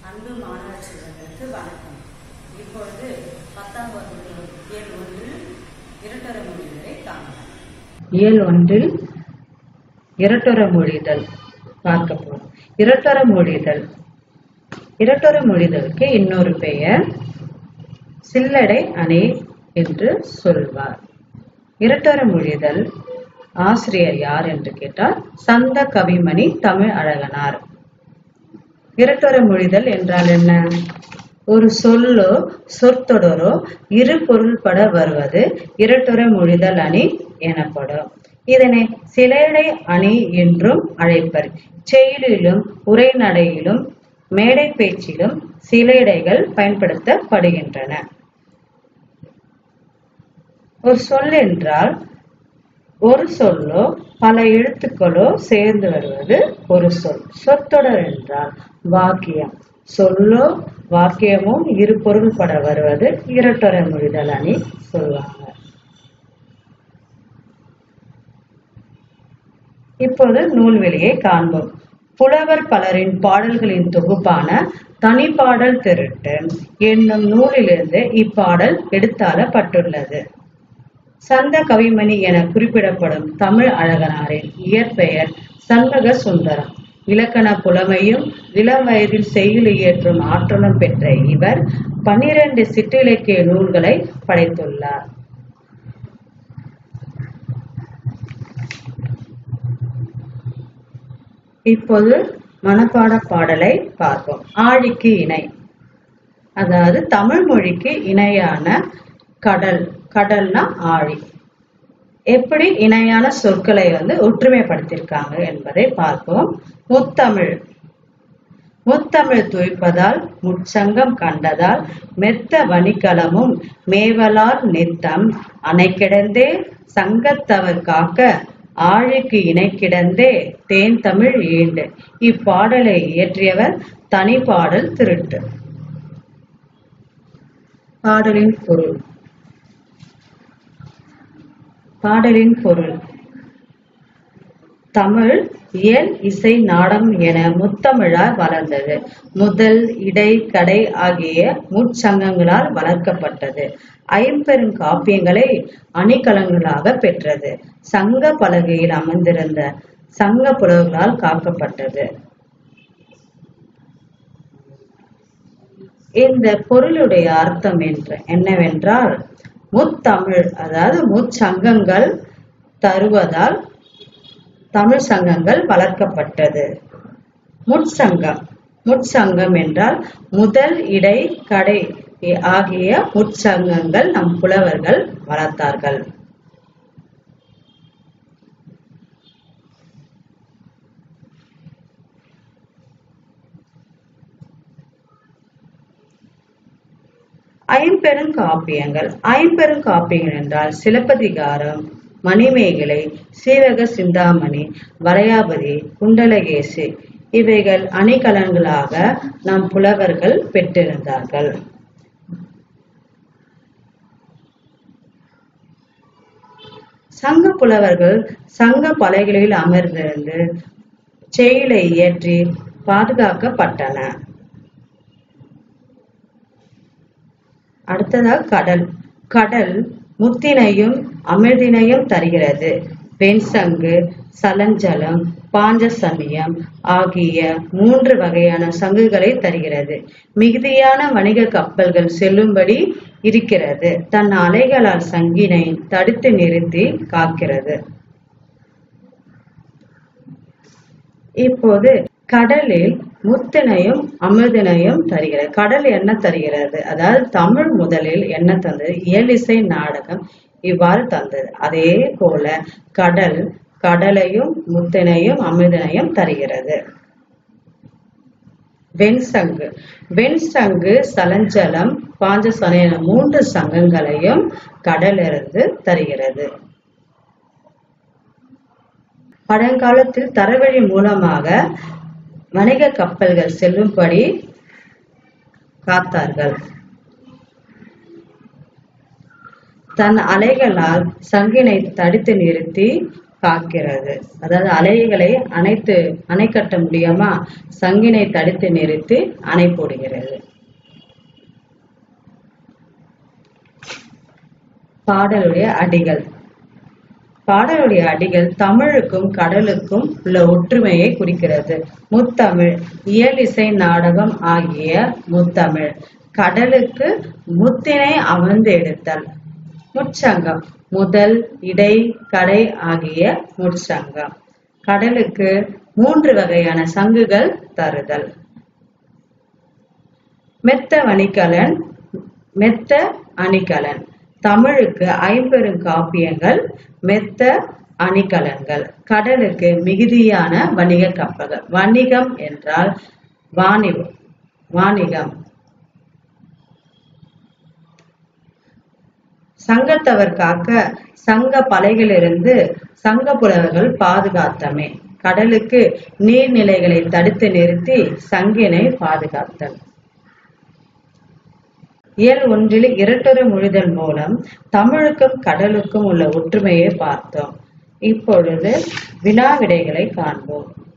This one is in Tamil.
அன்பு மாணவ செல்வங்களுக்கு வணக்கம் இப்பொழுது பத்தாம் வகுப்பு இயல் ஒன்றில் இரட்டர மொழிகளை காணலாம் இயல் ஒன்றில் இரட்டொர மொழிதல் பார்க்க போறோம் இரட்டொர மொழிதல் இரட்டொர மொழிதலுக்கு இன்னொரு பெயர் சில்லடை அணி என்று சொல்வார் இரட்டொர மொழிதல் ஆசிரியர் யார் என்று கேட்டால் சந்த கவிமணி தமிழ் அழகனார் இரட்டொர மொழிதல் என்றால் என்ன ஒரு சொல்லோ சொற்றொடரோ இரு பொருள்பட வருவது இரட்டொர மொழிதல் அணி எனப்படும் இதனை சிலேடை அணி என்றும் அழைப்பர் செயலிலும் உரைநடையிலும் மேடை பேச்சிலும் சிலேடைகள் பயன்படுத்தப்படுகின்றன ஒரு சொல் என்றால் ஒரு சொல்லோ பல எழுத்துக்களோ சேர்ந்து வருவது ஒரு சொல் சொற்றொடர் என்றால் வாக்கியம் சொல்லோ வாக்கியமும் இரு பொருள்பட வருவது இரட்டொரை மொழிதல் அணி சொல்லுவாங்க இப்போது நூல்வெளியை காண்போம் புலவர் பலரின் பாடல்களின் தொகுப்பான தனிப்பாடல் திருட்டு என்னும் நூலிலிருந்து இப்பாடல் எடுத்தாளப்பட்டுள்ளது சந்த கவிமணி என குறிப்பிடப்படும் தமிழ் அழகனாரின் இயற்பெயர் சண்முக சுந்தரம் இலக்கண புலமையும் இளம் வயதில் செய்யுள் இயற்றும் ஆற்றலும் பெற்ற இவர் பனிரெண்டு சிற்றிலக்கிய நூல்களை படைத்துள்ளார் இப்போது மனப்பாட பாடலை பார்ப்போம் ஆழிக்கு இணை அதாவது தமிழ் மொழிக்கு இணையான கடல் கடல்னா ஆழி எப்படி இணையான சொற்களை வந்து ஒற்றுமைப்படுத்தியிருக்காங்க என்பதை பார்ப்போம் முத்தமிழ் முத்தமிழ் துய்ப்பதால் முச்சங்கம் கண்டதால் மெத்த வணிகலமும் மேவலால் நித்தம் அணை கிடந்தே சங்கத்தவர் காக்க ஆழிக்கு இணை கிடந்தே தேன் தமிழ் ஈண்டு இப்பாடலை இயற்றியவர் தனிப்பாடல் திருட்டு பாடலின் பொருள் பாடலின் பொருள் தமிழ் இயல் இசை நாடம் என முத்தமிழால் வளர்ந்தது முதல் இடை கடை ஆகிய முச்சங்கங்களால் வளர்க்கப்பட்டது ஐம்பெரும் காப்பியங்களை அணிகலன்களாக பெற்றது சங்க பலகையில் அமர்ந்திருந்த சங்க புலவர்களால் காக்கப்பட்டது இந்த பொருளுடைய அர்த்தம் என்று என்னவென்றால் முத்தமிழ் அதாவது முச்சங்கங்கள் தருவதால் தமிழ் சங்கங்கள் வளர்க்கப்பட்டது முட்சங்கம் முட்சங்கம் என்றால் முதல் இடை கடை ஆகிய முட்சங்கங்கள் நம் புலவர்கள் வளர்த்தார்கள் ஐம்பெரும் காப்பியங்கள் ஐம்பெரும் காப்பியங்கள் என்றால் சிலப்பதிகாரம் மணிமேகலை சீவக சிந்தாமணி வளையாபதி குண்டலகேசி இவைகள் அணிகலன்களாக நம் புலவர்கள் பெற்றிருந்தார்கள் சங்க புலவர்கள் சங்க பலைகளில் அமர்ந்திருந்து செயலை இயற்றி பாதுகாக்கப்பட்டன அடுத்ததாக கடல் கடல் முத்தினையும் அமிர்தினையும் தருகிறது வெண்சங்கு சலஞ்சலம் பாஞ்சசமயம் ஆகிய மூன்று வகையான சங்குகளை தருகிறது மிகுதியான வணிக கப்பல்கள் செல்லும்படி இருக்கிறது தன் அலைகளால் சங்கினை தடுத்து நிறுத்தி காக்கிறது இப்போது கடலில் முத்தினையும் அமிர்தினையும் தருகிறது கடல் என்ன தருகிறது அதாவது தமிழ் முதலில் என்ன தந்தது இயலிசை நாடகம் இவ்வாறு தந்தது அதே போல கடல் கடலையும் முத்தினையும் அமிர்தினையும் தருகிறது வெண்சங்கு வெண்சங்கு சலஞ்சலம் பாஞ்சசனை என மூன்று சங்கங்களையும் கடலிருந்து தருகிறது பழங்காலத்தில் தரவழி மூலமாக வணிக கப்பல்கள் செல்லும்படி காத்தார்கள் தன் அலைகளால் சங்கினை தடுத்து நிறுத்தி காக்கிறது அதாவது அலைகளை அணைத்து அணை கட்ட முடியாம சங்கினை தடுத்து நிறுத்தி அணை போடுகிறது பாடலுடைய அடிகள் பாடலுடைய அடிகள் தமிழுக்கும் கடலுக்கும் உள்ள ஒற்றுமையை குறிக்கிறது முத்தமிழ் இயலிசை நாடகம் ஆகிய முத்தமிழ் கடலுக்கு முத்தினை அமர்ந்து எடுத்தல் முச்சங்கம் முதல் இடை கடை ஆகிய முச்சங்கம் கடலுக்கு மூன்று வகையான சங்குகள் தருதல் மெத்த வணிகலன் மெத்த அணிகலன் தமிழுக்கு ஐம்பெரும் காப்பியங்கள் மெத்த அணிகலன்கள் கடலுக்கு மிகுதியான வணிக கப்பல்கள் வணிகம் என்றால் வாணிபம் வாணிகம் சங்கத்தவர் காக்க சங்க பலைகளிலிருந்து சங்க புலவர்கள் பாதுகாத்தமே கடலுக்கு நீர்நிலைகளை தடுத்து நிறுத்தி சங்கினை பாதுகாத்தல் இயல் ஒன்றில் இரட்டொரு மொழிதல் மூலம் தமிழுக்கும் கடலுக்கும் உள்ள ஒற்றுமையை பார்த்தோம் இப்பொழுது வினா விடைகளை காண்போம்